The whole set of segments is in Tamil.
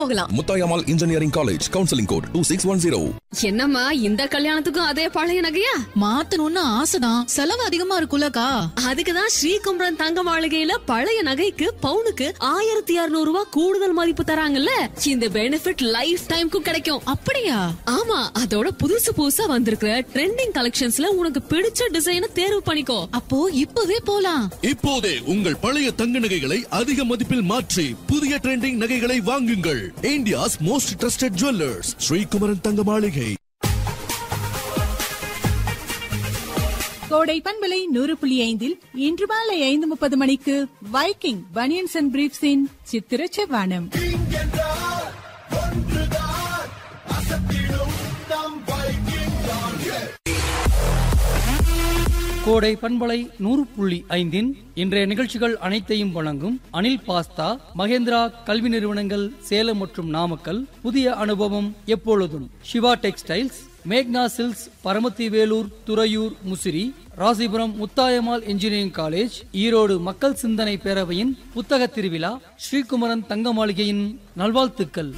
போகலாம் Muthayammal engineering college counselling code two six one zero என்னம்மா இந்த கல்யாணத்துக்கும் அதே பழைய நகையா மாத்தணும்னு ஆசைதான் செலவு அதிகமா இருக்குல்லக்கா அதுக்குதான் ஸ்ரீகுமரன் தங்க மாளிகையில பழைய நகைக்கு பவுனுக்கு ஆயிரத்தி இருநூறு ரூபாய் கூடுதல் மதிப்பு தராங்கல்ல இந்த பெனிஃபிட் லைஃப் டைம்க்கும் கிடைக்கும் அப்படியா ஆமா அதோட புதுசு புதுசா வந்திருக்கிற ட்ரெண்டிங் கலெக்ஷன்ஸ்ல உனக்கு பிடிச்ச டிசைனை தேர்வு பண்ணிக்கோ அப்போ இப்பவே போலாம் இப்போதே உங்கள் பழைய தங்க நகைகளை அதிக மதிப்பில் மாற்றி புதிய ட்ரெண்டிங் நகைகளை வாங்குங்கள் India's most trusted jewellers Srikumaran Thanga Maligai கோடை பண்பலை நூறு புள்ளி ஐந்தில் இன்று மாலை ஐந்து முப்பது மணிக்கு வைக்கிங் பனியன்ஸ் அண்ட் பிரீப்ஸின் சித்திர செவ்வானம் கோடை பண்பலை நூறு புள்ளி ஐந்தின் இன்றைய நிகழ்ச்சிகள் அனைத்தையும் வழங்கும் அனில் பாஸ்தா மகேந்திரா கல்வி நிறுவனங்கள் சேலம் மற்றும் நாமக்கல் புதிய அனுபவம் எப்பொழுதும் சிவா டெக்ஸ்டைல்ஸ் மேக்னா silks Paramathi Velur Thuraiyur Musiri Rasipuram Muthayammal engineering college Erode மக்கள் சிந்தனை பேரவையின் புத்தக திருவிழா ஸ்ரீகுமரன் தங்க மாளிகையின் நல்வாழ்த்துக்கள்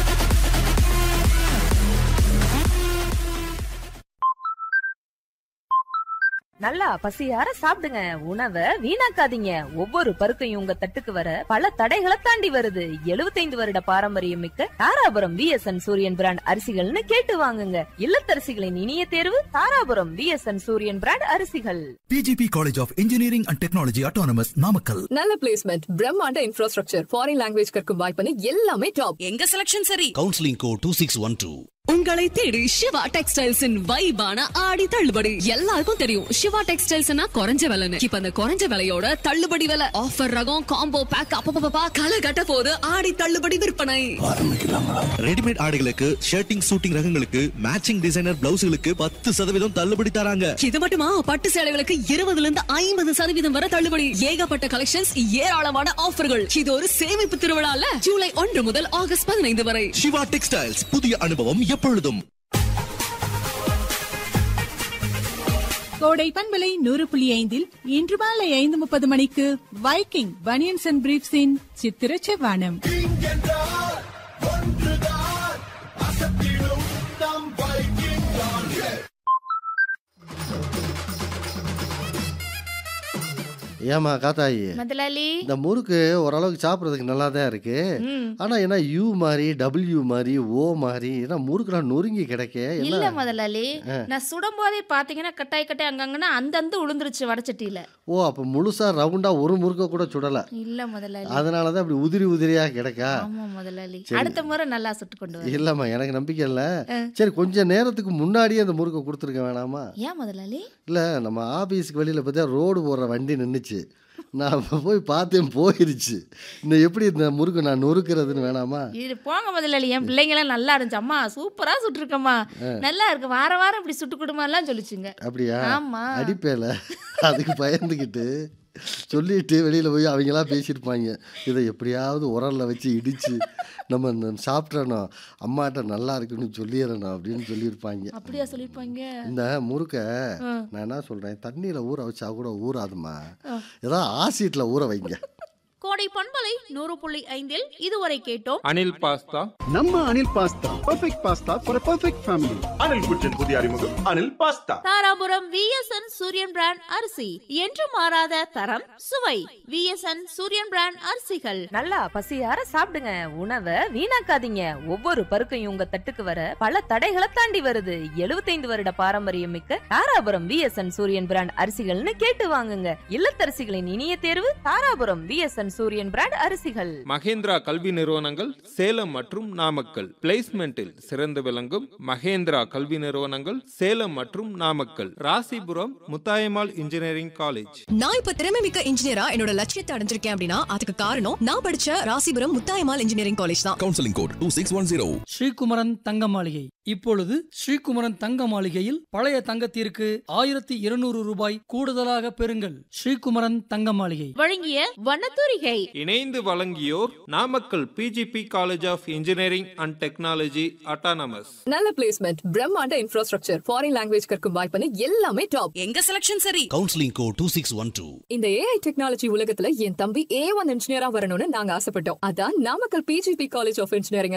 நல்லா பசியார சாப்பிடுங்க உணவை வீணாக்காதீங்க ஒவ்வொரு பருக்கையும் உங்க தட்டுக்கு வர பல தடைகளை தாண்டி வருது 75 வருட பாரம்பரியம் மிக்க தாராபுரம் விஎஸ்என் சூரியன் பிராண்ட் அரிசிகள்னு கேட்டு வாங்குங்க இல்லத்தரசிகளின் இனிய தேர்வு தாராபுரம் விஎஸ்என் சூரியன் பிராண்ட் அரிசிகள் PGP College of Engineering and Technology Autonomous Namakkal. நல்ல பிளேஸ்மெண்ட் பிரம்மாண்ட இன்ஃப்ராஸ்ட்ரக்சர் ஃபாரின் லாங்குவேஜ் கற்கும் வாய்ப்புன்னு எல்லாமே டாப் எங்க செலக்ஷன் சரி counselling code two six one two உங்களை தேடி சிவா டெக்ஸ்டைல்ஸின் வைபான ஆடி தள்ளுபடி எல்லாருக்கும் தெரியும் சிவா டெக்ஸ்டைல்ஸ்னா குறைஞ்ச விலைன்னு இப்ப அந்த குறைஞ்ச விலையோட தள்ளுபடி விலை ஆஃபர் ரகம் காம்போ பேக் அப்பப்பா கலை கட்ட போது ஆடி தள்ளுபடி விற்பனை ரெடிமேட் ஆடைகளுக்கு ஷர்ட்டிங் சூட்டிங் ரகங்களுக்கு மேட்சிங் டிசைனர் பிளவுஸ்களுக்கு பத்து சதவீதம் தள்ளுபடி தராங்க இது மட்டுமா பட்டு சேலைகளுக்கு இருபதுல இருந்து ஐம்பது சதவீதம் வரை தள்ளுபடி ஏகப்பட்ட கலெக்ஷன்ஸ் ஏராளமான ஆஃபர்கள் இது ஒரு சேமிப்பு திருவிழால ஜூலை ஒன்று முதல் ஆகஸ்ட் பதினைந்து வரை சிவா டெக்ஸ்டைல்ஸ் புதிய அனுபவம் எப்பொழுதும் கோடை பண்பலை நூறு புள்ளி ஐந்தில் இன்று மாலை ஐந்து முப்பது மணிக்கு வைக்கிங் பனியன்ஸ் அண்ட் பிரீப்ஸின் சித்திர செவ்வானம் ஏமா காத்தாயி முதலாளி இந்த முறுக்கு ஓரளவுக்கு சாப்பிட்றதுக்கு நல்லா தான் இருக்கு ஆனா என்ன யூ மாதிரி டபிள்யூ மாதிரி ஓ மாதிரி ஏன்னா முறுக்குலாம் நொறுங்கி கிடைக்க இல்ல என்ன முதலாளி நான் சுடும் போதே பாத்தீங்கன்னா கட்டாய் கட்டாய் அங்கங்கன்னா அந்தந்த உளுந்துருச்சு வடச்சட்டியில ஓ அப்ப முழுசா ரவுண்டா ஒரு முறுக்க கூட சுடல இல்ல முதலாளி அதனாலதான் அப்படி உதிரி உதிரியா கிடைக்கா ஆமா முதலாளி சரி. அடுத்த முறை நல்லா சுட்டு கொண்டு வர இல்லம்மா எனக்கு நம்பிக்கை இல்ல சரி கொஞ்ச நேரத்துக்கு முன்னாடியே அந்த முறுக்கை கொடுத்துருக்க வேணாமா ஏன் முதலாளி இல்ல நம்ம ஆபீஸ்க்கு வெளியில பார்த்தா ரோடு போடுற வண்டி நின்னுச்சு நான் அப்ப போய் பார்த்தேன் போயிருச்சு இந்த எப்படி இந்த முறுக்கு நான் நொறுக்கிறதுன்னு வேணாமா இது போங்க முதலாளி என் பிள்ளைங்க எல்லாம் நல்லா இருந்துச்சு அம்மா சூப்பரா சுட்டுருக்கம்மா நல்லா இருக்கு வார வாரம் இப்படி சுட்டு கொடுமாலாம் சொல்லிச்சுங்க அப்படியா ஆமா அடிப்பேல அதுக்கு பயந்துக்கிட்டு சொல்லிட்டு வெளியில போய் அவங்களாம் பேசியிருப்பாங்க இதை எப்படியாவது உரல்ல வச்சு இடிச்சு நம்ம இந்த சாப்பிட்றணும் அம்மாட்ட நல்லா இருக்குன்னு சொல்லிடுறணும் அப்படின்னு சொல்லியிருப்பாங்க அப்படியா சொல்லிருப்பாங்க இந்த முறுக்க நான் என்ன சொல்றேன் தண்ணியில ஊற வச்சா கூட ஊறாதுமா ஏதாவது ஆசிட்ல ஊற வைங்க கோடை பண்பலை நூறு புள்ளி ஐந்தில் இதுவரை கேட்டோம் அனில் பாஸ்தா நம்ம Anil pasta perfect pasta for perfect family Anil குச்சின் புதிய அறிமுகம் Anil pasta Dharapuram VSN Suriyan brand அரிசி என்று மாறாத தரம் சுவை விஎஸ்என் சூரியன் பிராண்ட் அரிசிகள் நல்லா பசியார சாப்பிடுங்க உணவை வீணாக்காதீங்க ஒவ்வொரு பருக்கையும் உங்க தட்டுக்கு வர பல தடைகளை தாண்டி வருது 75 வருட பாரம்பரியம் மிக்க தாராபுரம் விஎஸ்என் சூரியன் பிராண்ட் அரிசிகள்னு கேட்டு வாங்குங்க இல்லத்தரசிகளின் இனிய தேர்வு தாராபுரம் விஎஸ்என் சூரியன் பிராண்ட் அரிசிகள் மகேந்திரா கல்வி நிறுவனங்கள் சேலம் மற்றும் நாமக்கல் பிளேஸ்மெண்டில் சிறந்து விளங்கும் மகேந்திரா கல்வி நிறுவனங்கள் சேலம் மற்றும் நாமக்கல் ராசிபுரம் முத்தாயம்மாள் இன்ஜினியரிங் காலேஜ் நான் இப்ப திறமை மிக்க இன்ஜினியரா என்னோட லட்சியத்தை அடைஞ்சிருக்கேன் அப்படின்னா அதுக்கு காரணம் நான் படிச்ச ராசிபுரம் முத்தாயம்மாள் இன்ஜினியரிங் காலேஜ் தான் counselling code two six one zero Srikumaran Thanga Maligai இப்பொழுது ஸ்ரீகுமரன் தங்க மாளிகையில் பழைய தங்கத்திற்கு ஆயிரத்தி இருநூறு ரூபாய் கூடுதலாக பெறுங்கள் ஸ்ரீகுமரன் தங்க மாளிகை வழங்கிய வண்ணத்தூரிகை இணைந்து வழங்கியோர் Namakkal PGP college of engineering and technology autonomous நல்ல பிளேஸ்மெண்ட் பிரம்மாண்ட இன்ஃப்ராஸ்ட்ரக்சர் ஃபாரின் லாங்குவேஜ் கற்கும் வாய்ப்புன்னு எல்லாமே டாப் எங்க செலக்ஷன் சரி counselling code two six one two இந்த ஏஐ டெக்னாலஜி உலகத்துல என் தம்பி ஏ ஒன் இன்ஜினியரா வரணும்னு நாங்க ஆசைப்பட்டோம் அதான் Namakkal PGP college of engineering